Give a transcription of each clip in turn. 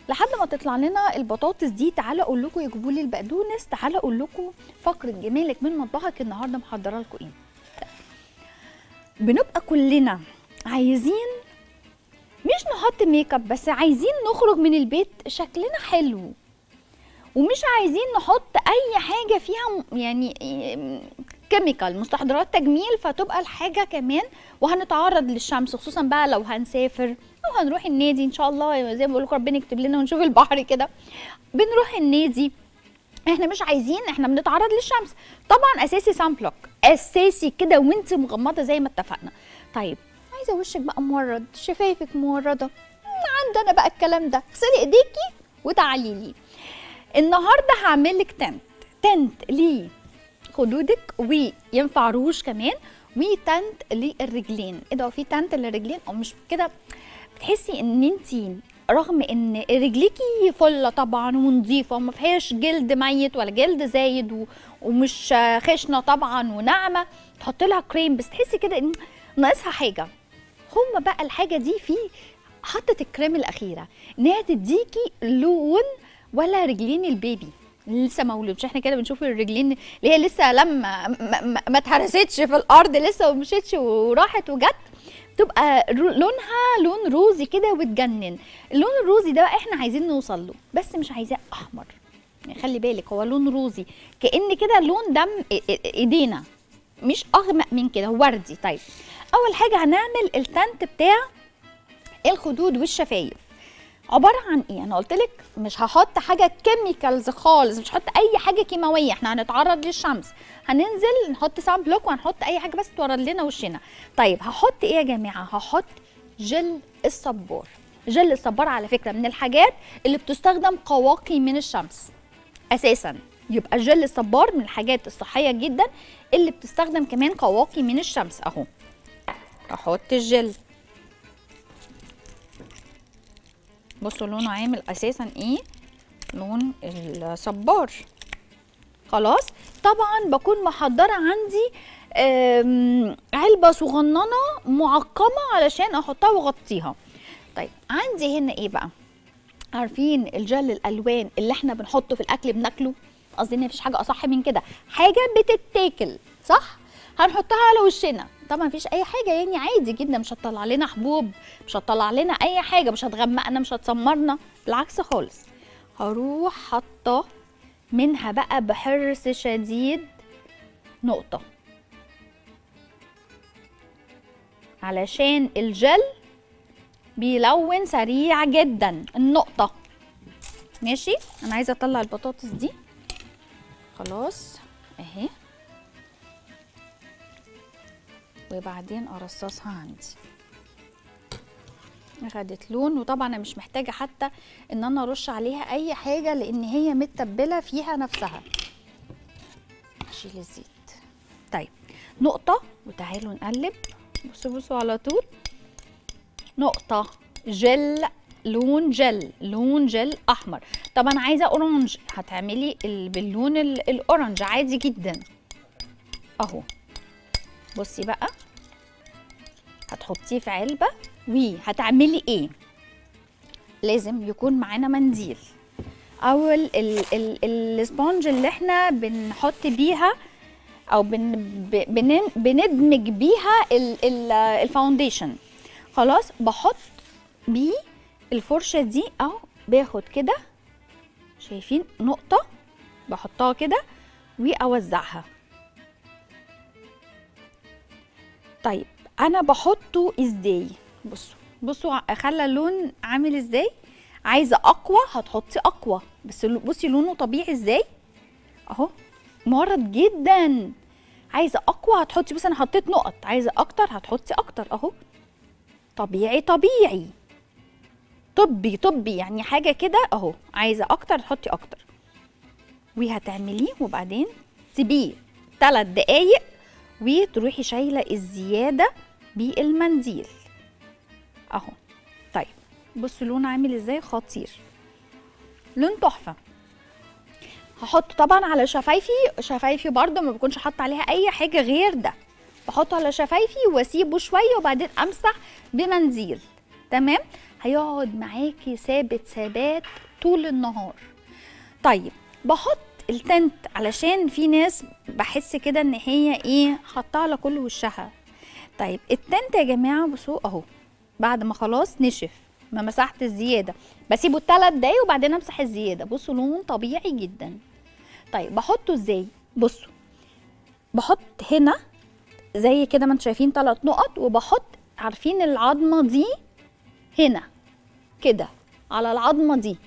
لحد ما تطلع لنا البطاطس دي تعالى اقول لكم يجيبوا لي البقدونس تعالى اقول لكم فقره جمالك من مطبخك النهارده محضره لكم ايه بنبقى كلنا عايزين مش نحط ميك اب بس عايزين نخرج من البيت شكلنا حلو ومش عايزين نحط اي حاجه فيها م- يعني كيميكال مستحضرات تجميل فتبقى الحاجه كمان وهنتعرض للشمس خصوصا بقى لو هنسافر او هنروح النادي ان شاء الله زي ما بقول لكم ربنا يكتب لنا ونشوف البحر كده بنروح النادي احنا مش عايزين احنا بنتعرض للشمس طبعا اساسي سان بلوك اساسي كده وانت مغمضه زي ما اتفقنا طيب عايزه وشك بقى مورد شفايفك مورده عندنا بقى الكلام ده اغسلي ايديكي وتعالي لي النهارده هعمل لك تنت تنت ليه خدودك وينفع روج كمان وتنت للرجلين ايه ده هو في تنت للرجلين او مش كده بتحسي ان انت رغم ان رجليكي فله طبعا ونظيفه وما فيهاش جلد ميت ولا جلد زايد و... ومش خشنه طبعا وناعمه تحط لها كريم بس تحسي كده ان ناقصها حاجه هما بقى الحاجه دي في حطت الكريم الاخيره انها تديكي لون ولا رجلين البيبي لسه مولود مش احنا كده بنشوف الرجلين اللي هي لسه لما ما, ما, ما اتهرستش في الارض لسه ومشيتش وراحت وجت تبقى رو- لونها لون روزي كده وتجنن اللون الروزي ده بقى احنا عايزين نوصل له بس مش عايزاه احمر يعني خلي بالك هو لون روزي كأن كده لون دم إ- إ- ايدينا مش اغمق من كده وردي طيب اول حاجه هنعمل التنت بتاع الخدود والشفايف عباره عن ايه انا قلت لك مش هحط حاجه كيميكالز خالص مش هحط اي حاجه كيماويه احنا هنتعرض للشمس هننزل نحط سان بلوك وهنحط اي حاجه بس تورد لنا وشنا طيب هحط ايه يا جماعه هحط جل الصبار جل الصبار على فكره من الحاجات اللي بتستخدم قواقي من الشمس اساسا يبقى جل الصبار من الحاجات الصحيه جدا اللي بتستخدم كمان قواقي من الشمس اهو احط الجل بصوا لونه عامل اساسا ايه لون الصبار خلاص طبعا بكون محضره عندي آم، علبه صغننه معقمه علشان احطها واغطيها طيب عندي هنا ايه بقى عارفين الجل الالوان اللي احنا بنحطه في الاكل بناكله قصدي ان مفيش حاجه اصح من كده حاجه بتتاكل صح هنحطها على وشنا طبعا مفيش اي حاجه يعني عادي جدا مش هتطلع لنا حبوب مش هتطلع لنا اي حاجه مش هتغمقنا مش هتسمرنا بالعكس خالص هروح حاطه منها بقى بحرص شديد نقطه علشان الجل بيلون سريع جدا النقطة ماشي انا عايزة اطلع البطاطس دي خلاص اهي وبعدين ارصصها عندي خدت لون وطبعا انا مش محتاجة حتى ان انا ارش عليها اي حاجة لان هي متبلة فيها نفسها اشيل الزيت طيب نقطة وتعالوا نقلب بصوا بصوا على طول نقطة جل لون جل لون جل أحمر طب أنا عايزة أورانج هتعملي ال- باللون ال- الأورانج عادي جدا أهو بصي بقى هتحطيه في علبة وهتعملي إيه لازم يكون معانا منديل أو ال- ال- ال- السبونج اللي احنا بنحط بيها او بن ب- بن بندمج بيها ال- ال- الفاونديشن خلاص بحط بيه الفرشه دي اهو باخد كده شايفين نقطه بحطها كده واوزعها طيب انا بحطه ازاي بصوا بصوا خلى اللون عامل ازاي عايزه اقوى هتحطي اقوى بس لو- بصي لونه طبيعي ازاي اهو مورد جدا عايزه اقوى هتحطي بس انا حطيت نقط عايزه اكتر هتحطي اكتر اهو طبيعي طبيعي طبي طبي يعني حاجه كده اهو عايزه اكتر تحطي اكتر وهتعمليه وبعدين تسيبيه ثلاث دقايق وتروحي شايله الزياده بالمنديل اهو طيب بصوا لون عامل ازاي خطير لون تحفه هحط طبعا على شفايفي شفايفي برضو ما بكونش حاطه عليها اي حاجه غير ده بحطه على شفايفي واسيبه شويه وبعدين امسح بمنديل تمام هيقعد معاكي ثابت ثبات طول النهار طيب بحط التنت علشان في ناس بحس كده ان هي ايه حاطاه على كل وشها طيب التنت يا جماعه بصوا اهو بعد ما خلاص نشف ما مسحت الزياده بسيبه 3 دقايق وبعدين امسح الزياده بصوا لون طبيعي جدا طيب بحطه ازاي بصوا بحط هنا زي كده ما انتم شايفين ثلاث نقط وبحط عارفين العظمه دي هنا كده على العظمه دي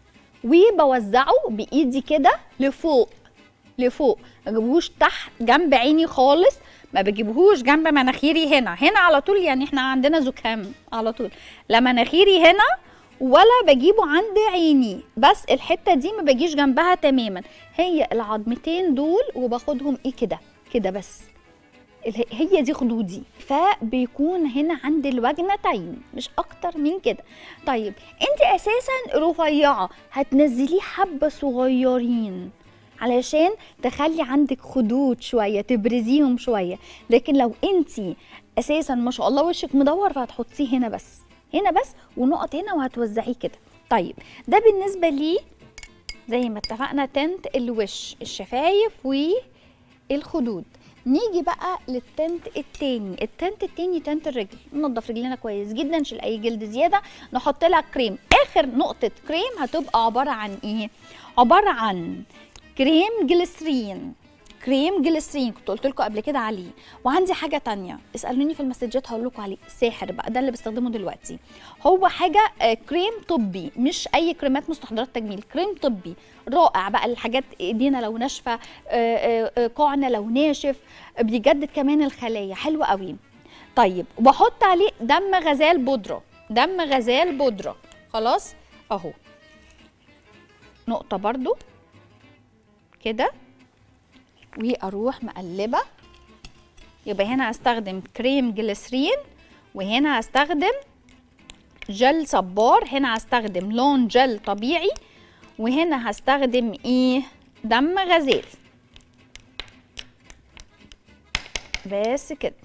وبوزعه بايدي كده لفوق لفوق ما بجيبهوش تحت جنب عيني خالص ما بجيبهوش جنب مناخيري هنا هنا على طول يعني احنا عندنا زكام على طول لا مناخيري هنا ولا بجيبه عند عيني بس الحته دي ما بجيش جنبها تماما هي العظمتين دول وباخدهم ايه كده كده بس اله- هي دي خدودي فبيكون هنا عند الوجنتين مش اكتر من كده طيب انت اساسا رفيعه هتنزليه حبه صغيرين علشان تخلي عندك خدود شويه تبرزيهم شويه لكن لو انت اساسا ما شاء الله وشك مدور فهتحطيه هنا بس هنا بس ونقط هنا وهتوزعيه كده طيب ده بالنسبه لي زي ما اتفقنا تنت الوش الشفايف والخدود نيجي بقى للتنت التاني التنت التاني تنت الرجل ننضف رجلنا كويس جدا نشيل اي جلد زياده نحط لها كريم اخر نقطه كريم هتبقى عباره عن ايه عباره عن كريم جليسرين كريم جليسرين كنت قلت لكم قبل كده عليه وعندي حاجه تانية اسالوني في المسجات هقول لكم عليه ساحر بقى ده اللي بستخدمه دلوقتي هو حاجه آه، كريم طبي مش اي كريمات مستحضرات تجميل كريم طبي رائع بقى الحاجات ايدينا لو ناشفه آه، آه، آه، قاعنا لو ناشف بيجدد كمان الخلايا حلو قوي طيب وبحط عليه دم غزال بودره دم غزال بودره خلاص اهو نقطه برضو كده واروح مقلبه يبقى هنا هستخدم كريم جليسرين وهنا هستخدم جل صبار هنا هستخدم لون جل طبيعي وهنا هستخدم ايه دم غزال بس كده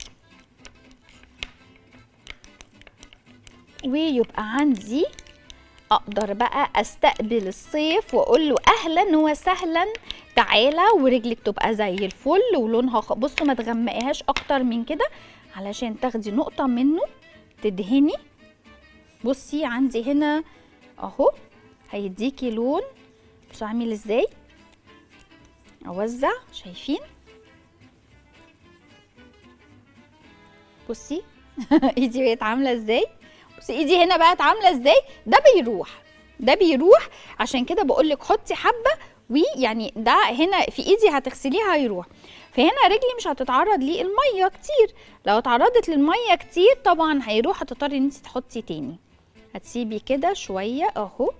ويبقى عندي اقدر بقى استقبل الصيف واقول له اهلا وسهلا تعالى ورجلك تبقى زي الفل ولونها خ... بصوا ما تغمقيهاش اكتر من كده علشان تاخدي نقطه منه تدهني بصي عندي هنا اهو هيديكي لون بصوا عامل ازاي اوزع شايفين بصي ايدي بقت عامله ازاي بصي ايدي هنا بقت عامله ازاي ده بيروح ده بيروح عشان كده بقول لك حطي حبه ويعني ده هنا في ايدي هتغسليها هيروح فهنا رجلي مش هتتعرض للميه كتير لو اتعرضت للميه كتير طبعا هيروح هتضطري ان انت تحطي تاني هتسيبي كده شويه اهو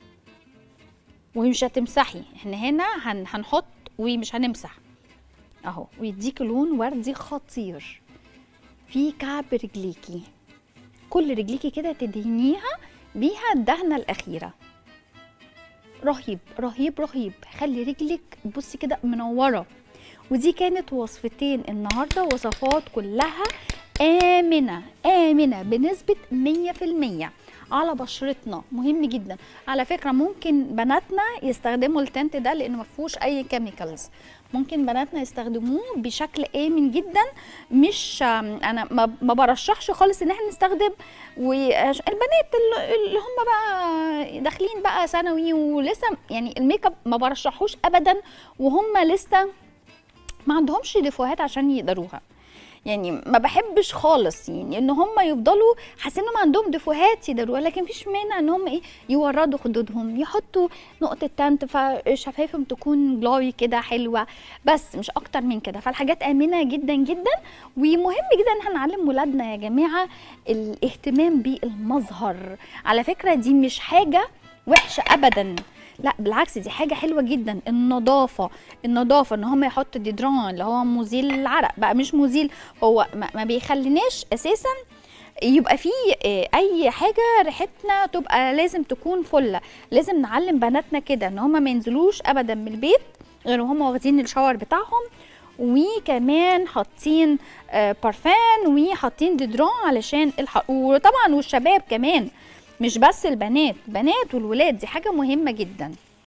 ومش هتمسحي احنا هنا هن هنحط ومش هنمسح اهو ويديك لون وردي خطير في كعب رجليكي كل رجليكي كده تدهنيها بيها الدهنه الاخيره رهيب رهيب رهيب خلي رجلك بصي كده منوره ودي كانت وصفتين النهارده وصفات كلها آمنة آمنة بنسبة 100% على بشرتنا مهم جدا على فكرة ممكن بناتنا يستخدموا التنت ده لأنه ما فيهوش أي كيميكالز ممكن بناتنا يستخدموه بشكل آمن جدا مش أنا ما ما برشحش خالص إن احنا نستخدم والبنات اللي هم بقى داخلين بقى ثانوي ولسه يعني الميك اب ما برشحوش أبدا وهم لسه ما عندهمش ديفوهات عشان يقدروها يعني ما بحبش خالص يعني ان هم يفضلوا حاسين انهم عندهم ديفوهات يقدروها لكن مفيش مانع ان هم ايه يوردوا خدودهم يحطوا نقطه تنت فشفايفهم تكون جلاوي كده حلوه بس مش اكتر من كده فالحاجات امنه جدا جدا ومهم جدا ان احنا نعلم ولادنا يا جماعه الاهتمام بالمظهر على فكره دي مش حاجه وحشه ابدا لا بالعكس دي حاجه حلوه جدا النظافه النظافه ان هم يحطوا ديدران اللي هو مزيل العرق بقى مش مزيل هو ما, ما بيخليناش اساسا يبقى في اي حاجه ريحتنا تبقى لازم تكون فله لازم نعلم بناتنا كده ان هم ما ينزلوش ابدا من البيت غير وهم واخدين الشاور بتاعهم وكمان حاطين بارفان وحاطين ديدران علشان الح... وطبعا والشباب كمان مش بس البنات بنات والولاد دي حاجه مهمه جدا